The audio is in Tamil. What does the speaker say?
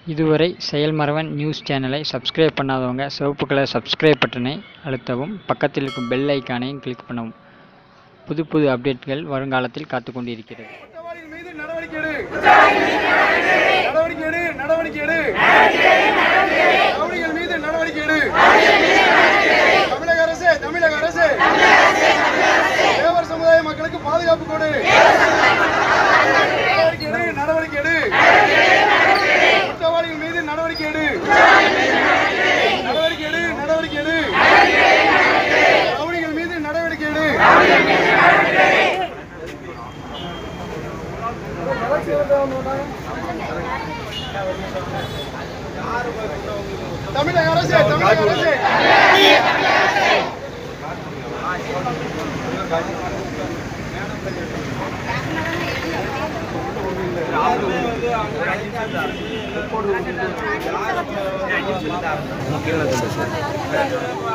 இதுவரை செயல்மறவன் நியூஸ் சேனலை சப்ஸ்கிரைப் பண்ணாதவங்க சிவப்பு கலர் சப்ஸ்கிரைப் பட்டனை அழுத்தவும் பக்கத்தில் இருக்கும் பெல் ஐக்கானையும் கிளிக் பண்ணவும் புது புது அப்டேட்கள் வருங்காலத்தில் காத்து கொண்டிருக்கிறது குற்றவாளிகள் மீது நடவடிக்கை எடு நடவடிக்கை எடு நடவடிக்கை எடு ரவுடிகள் மீது நடவடிக்கை எடு தமிழக அரசு தமிழக அரசு தேவர் சமுதாய மக்களுக்கு பாதுகாப்பு கொடு நடவடிக்கை எடு நடவடிக்கை எடு குற்றவாளிகள் மீது நடவடிக்கை எடு நடவடிக்கை எடு நடவடிக்கை எடு ரவுடிகள் மீது நடவடிக்கை எடு தமிழக அரசு தமிழக அரசு கீழே